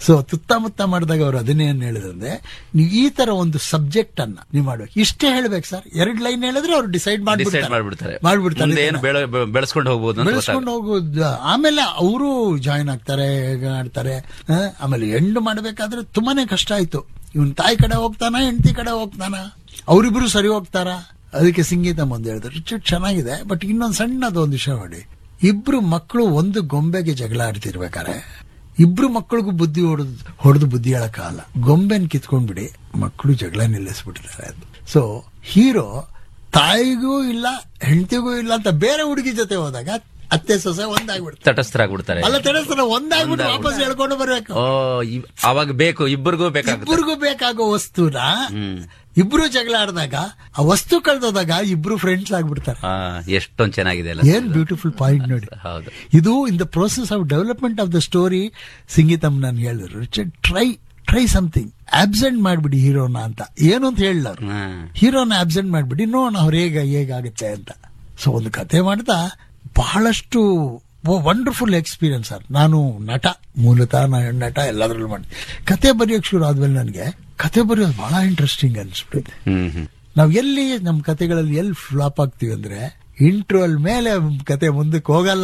So ತುತ್ತಮುತ್ತ ಮಾಡಿದಾಗ ಅವ್ರು ಅದನ್ನೇ ಏನ್ ಹೇಳಿದ್ರೆ ನೀವು ಈ ತರ ಒಂದು ಸಬ್ಜೆಕ್ಟ್ ಅನ್ನ ನೀವು ಮಾಡ್ಬೇಕು ಇಷ್ಟೇ ಹೇಳ್ಬೇಕು ಸರ್ ಎರಡ್ ಲೈನ್ ಹೇಳಿದ್ರೆ ಅವ್ರು ಡಿಸೈಡ್ ಡಿಸೈಡ್ ಮಾಡ್ಬಿಡ್ತಾರೆ ಮಾಡ್ಬಿಡ್ತಾರೆ ಮುಂದೆ ಏನು ಬೆಳೆ- ಬೆ- ಬೆಳೆಸ್ಕೊಂಡು ಹೋಗ್ಬೋದು ಅಂತ ಬೆಳೆಸ್ಕೊಂಡು ಹೋಗೋದು ಆಮೇಲೆ ಅವರು ಜಾಯಿನ್ ಆಗ್ತಾರೆ ಹೇಗೆ ಆಡ್ತಾರೆ ಆ, ಆಮೇಲೆ ಹೆಣ್ಣು ಮಾಡ್ಬೇಕಾದ್ರೆ ತುಂಬಾನೇ ಕಷ್ಟ ಆಯ್ತು ಇವನ್ ತಾಯಿ ಕಡೆ ಹೋಗ್ತಾನ ಹೆಂಡತಿ ಕಡೆ ಹೋಗ್ತಾನ ಅವರಿಬ್ರು ಸರಿ ಹೋಗ್ತಾರ ಅದಕ್ಕೆ ಸಂಗೀತ ಮುಂದೆ ಹೇಳಿದ್ರು ರಿಚರ್ಡ್ ಚೆನ್ನಾಗಿದೆ ಬಟ್ ಇನ್ನೊಂದು ಸಣ್ಣದು ಒಂದು ವಿಷಯ ನೋಡಿ ಇಬ್ರು ಮಕ್ಕಳು ಒಂದು ಗೊಂಬೆಗೆ ಜಗಳ ಆಡ್ತಿರ್ಬೇಕಾರೆ ಇಬ್ರು ಮಕ್ಕಳಿಗೂ ಬುದ್ಧಿ ಹೊಡೆದು ಹೊಡೆದು ಬುದ್ಧಿ ಹೇಳಕ್ಕಾಗಲ್ಲ ಗೊಂಬೆನ್ ಕಿತ್ಕೊಂಡ್ಬಿಡಿ ಮಕ್ಕಳು ಜಗಳ ನಿಲ್ಲಿಸ್ಬಿಟ್ಟಿದ್ದಾರೆ ಅದು ಸೊ ಹೀರೋ ತಾಯಿಗೂ ಇಲ್ಲ ಹೆಂಡತಿಗೂ ಇಲ್ಲ ಅಂತ ಬೇರೆ ಹುಡುಗಿ ಜೊತೆ ಹೋದಾಗ ಅತ್ತೆ ಸೊಸೆ ಒಂದಾಗ್ಬಿಡ್ತಾರೆ ತಟಸ್ಥರಾಗ್ಬಿಡ್ತಾರೆ ಅಲ್ಲ ತಿಳಿಸ್ತಾರೆ ಒಂದಾಗ್ಬಿಟ್ಟು ವಾಪಸ್ ಹೇಳ್ಕೊಂಡು ಬರ್ಬೇಕು ಓ ಇವ್- ಅವಾಗ ಬೇಕು ಇಬ್ಬರಿಗೂ ಬೇಕಾಗುತ್ತೆ ಇಬ್ಬರಿಗೂ ಬೇಕಾಗೋ ವಸ್ತುನ ಇಬ್ರು ಜಗಳ ಆಡಿದಾಗ ಆ ವಸ್ತು ಕಳ್ದೋದಾಗ ಇಬ್ರು ಫ್ರೆಂಡ್ಸ್ ಆಗ್ಬಿಡ್ತಾರೆ ಆ, ಎಷ್ಟೊಂದ್ ಚೆನ್ನಾಗಿದೆ ಅಲ್ಲ ಏನ್ ಬ್ಯೂಟಿಫುಲ್ ಪಾಯಿಂಟ್ ನೋಡಿ ಹೌದು ಇದು in the process of development of the story ಸಂಗೀತಂ ನಾನು ಹೇಳಿದ್ರು Richard try try something absent ಮಾಡ್ಬಿಡಿ ಹೀರೋನ ಅಂತ ಏನು ಅಂತ ಹೇಳಿಲ್ಲ ಅವ್ರು ಹಾ. ಹೀರೋನ ಆಬ್ಸೆಂಟ್ ಮಾಡ್ಬಿಡಿ ನೋಡೋಣ ಅವ್ರು ಹೇಗ ಹೇಗಾಗುತ್ತೆ ಅಂತ ಸೊ ಒಂದು ಕತೆ ಮಾಡ್ತಾ ಬಹಳಷ್ಟು ವಂಡರ್ಫುಲ್ ಎಕ್ಸ್ಪೀರಿಯನ್ಸ್ ಸರ್ ನಾನು ನಟ ಮೂಲತಃ ನಾನು ನಟ ಎಲ್ಲದರಲ್ಲೂ ಮಾಡಿ ಕತೆ ಬರೆಯೋಕೆ ಶುರು ಆದ್ಮೇಲೆ ನನಗೆ ಕತೆ ಬರೆಯೋದು ಬಹಳ ಇಂಟ್ರೆಸ್ಟಿಂಗ್ ಅನ್ಸ್ಬಿಟ್ಟಿದೆ ಹ್ಮ್ ಹ್ಮ್ ನಾವ್ ಎಲ್ಲಿ ನಮ್ಮ ಕತೆಗಳಲ್ಲಿ ಎಲ್ಲಿ ಫ್ಲಾಪ್ ಆಗ್ತೀವಿ ಅಂದ್ರೆ ಇಂಟ್ರೋಲ್ ಮೇಲೆ ಕತೆ ಮುಂದಕ್ಕೆ ಹೋಗಲ್ಲ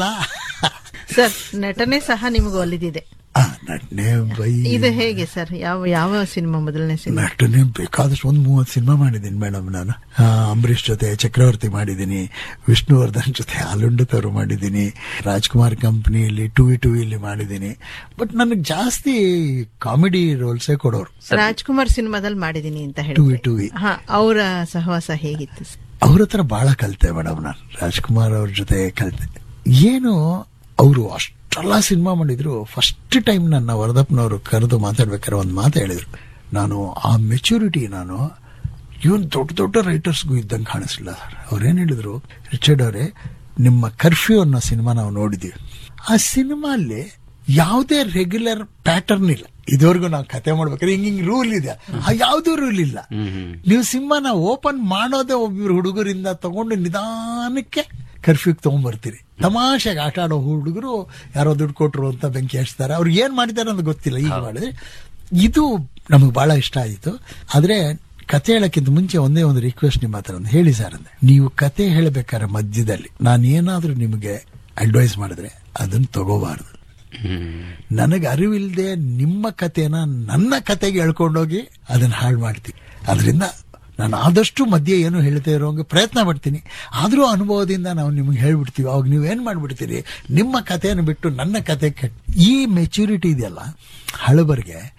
ಸರ್ ನಟನೆ ಸಹ ನಿಮಗೆ ಒಲಿದಿದೆ ಆ, ನಟನೆ ಬೈ ಇದು ಹೇಗೆ ಸರ್ ಯಾವ ಯಾವ ಸಿನಿಮಾ ಮೊದಲನೇ ಸಿನಿಮಾ ನಟನೆ ಬೇಕಾದಷ್ಟು ಒಂದ್ ಮೂವತ್ತು ಸಿನಿಮಾ ಮಾಡಿದ್ದೀನಿ ಮೇಡಮ್ ನಾನು ಆ, ಅಂಬರೀಷ್ ಜೊತೆ ಚಕ್ರವರ್ತಿ ಮಾಡಿದ್ದೀನಿ ವಿಷ್ಣುವರ್ಧನ್ ಜೊತೆ ಆಲುಂಡತವರು ಮಾಡಿದ್ದೀನಿ ರಾಜ್ಕುಮಾರ್ ಕಂಪ್ನಿಯಲ್ಲಿ ಟೂ ಟೂ ಇಲ್ಲಿ ಮಾಡಿದ್ದೀನಿ ಬಟ್ ನನಗೆ ಜಾಸ್ತಿ ಕಾಮಿಡಿ ರೋಲ್ಸೇ ಕೊಡೋರು ರಾಜ್ಕುಮಾರ್ ಸಿನಿಮಾದಲ್ಲಿ ಮಾಡಿದೀನಿ ಅಂತ ಟೂ ಹೇಳಿ ಟೂ ಹಾ ಅವರ ಸಹವಾಸ ಹೇಗಿತ್ತು ಸರ್? ಅವ್ರ ಹತ್ರ ಬಹಳ ಕಲಿತೆ ಮೇಡಮ್ ನಾನು ರಾಜ್ಕುಮಾರ್ ಅವ್ರ ಜೊತೆ ಕಲಿತೆ ಏನು ಅವರು ಅಷ್ಟೆಲ್ಲ ಸಿನಿಮಾ ಮಾಡಿದ್ರು ಫಸ್ಟ್ ಟೈಮ್ ನನ್ನ ವರದಪ್ಪನವರು ಕರೆದು ಮಾತಾಡ್ಬೇಕಾದ್ರೆ ಒಂದು ಮಾತು ಹೇಳಿದ್ರು ನಾನು ಆ ಮೆಚುರಿಟಿ ನಾನು ಇವನ್ ದೊಡ್ಡ ದೊಡ್ಡ ರೈಟರ್ಸ್ಗೂ ಇದ್ದಂಗೆ ಕಾಣಿಸ್ಲಿಲ್ಲ ಸರ್ ಅವ್ರೇನ್ ಹೇಳಿದ್ರು ರಿಚರ್ಡ್ ಅವರೇ ನಿಮ್ಮ ಕರ್ಫ್ಯೂ ಅನ್ನೋ ಸಿನಿಮಾ ನಾವು ನೋಡಿದೀವಿ ಆ ಸಿನಿಮಾಲ್ಲಿ ಯಾವುದೇ ರೆಗ್ಯುಲರ್ ಪ್ಯಾಟರ್ನ್ ಇಲ್ಲ ಇದುವರೆಗೂ ನಾವು ಕತೆ ಮಾಡ್ಬೇಕಾದ್ರೆ ಹಿಂಗ್ ಹಿಂಗ್ ರೂಲ್ ಇದೆ ಆ ಯಾವುದೂ ರೂಲ್ ಇಲ್ಲ ನೀವು ಸಿನಿಮಾನ ಓಪನ್ ಮಾಡೋದೇ ಒಬ್ಬರು ಹುಡುಗರಿಂದ ತಗೊಂಡು ನಿಧಾನಕ್ಕೆ ಕರ್ಫ್ಯೂಗೆ ತಗೊಂಡ್ಬರ್ತೀರಿ ತಮಾಷೆಗೆ ಆಟ ಆಡೋ ಹುಡುಗರು ಯಾರೋ ದುಡ್ಡು ಕೊಟ್ರು ಅಂತ ಬೆಂಕಿ ಹಚ್ತಾರೆ ಅವ್ರಿಗೆ ಏನ್ ಮಾಡಿದ್ದಾರೆ ಅಂತ ಗೊತ್ತಿಲ್ಲ ಈಗ ಮಾಡಿದ್ರೆ ಇದು ನಮಗೆ ಬಹಳ ಇಷ್ಟ ಆಯಿತು ಆದ್ರೆ ಕತೆ ಹೇಳಕ್ಕಿಂತ ಮುಂಚೆ ಒಂದೇ ಒಂದು ರಿಕ್ವೆಸ್ಟ್ ನಿಮ್ಮ ಹತ್ರ ಒಂದು ಹೇಳಿ ಸರ್ ಅಂದ್ರೆ ನೀವು ಕತೆ ಹೇಳಬೇಕಾದ್ರೆ ಮಧ್ಯದಲ್ಲಿ ನಾನು ಏನಾದ್ರೂ ನಿಮಗೆ ಅಡ್ವೈಸ್ ಮಾಡಿದ್ರೆ ಅದನ್ನ ತಗೋಬಾರ್ದು ನನಗೆ ಅರಿವಿಲ್ಲದೆ ನಿಮ್ಮ ಕತೆನ ನನ್ನ ಕತೆಗೆ ಹೇಳ್ಕೊಂಡೋಗಿ ಅದನ್ನ ಹಾಳು ಮಾಡ್ತೀನಿ ಅದರಿಂದ ನಾನು ಆದಷ್ಟು ಮಧ್ಯೆ ಏನು ಹೇಳ್ತಾ ಇರೋಂಗೆ ಪ್ರಯತ್ನ ಪಡ್ತೀನಿ ಆದರೂ ಅನುಭವದಿಂದ ನಾವು ನಿಮ್ಗೆ ಹೇಳ್ಬಿಡ್ತೀವಿ ಅವಾಗ ನೀವು ಏನ್ ಮಾಡ್ಬಿಡ್ತೀರಿ ನಿಮ್ಮ ಕಥೆಯನ್ನು ಬಿಟ್ಟು ನನ್ನ ಕತೆ ಕೆಟ್ಟ ಈ ಮೆಚುರಿಟಿ ಇದೆಯಲ್ಲ ಹಳಬರಿಗೆ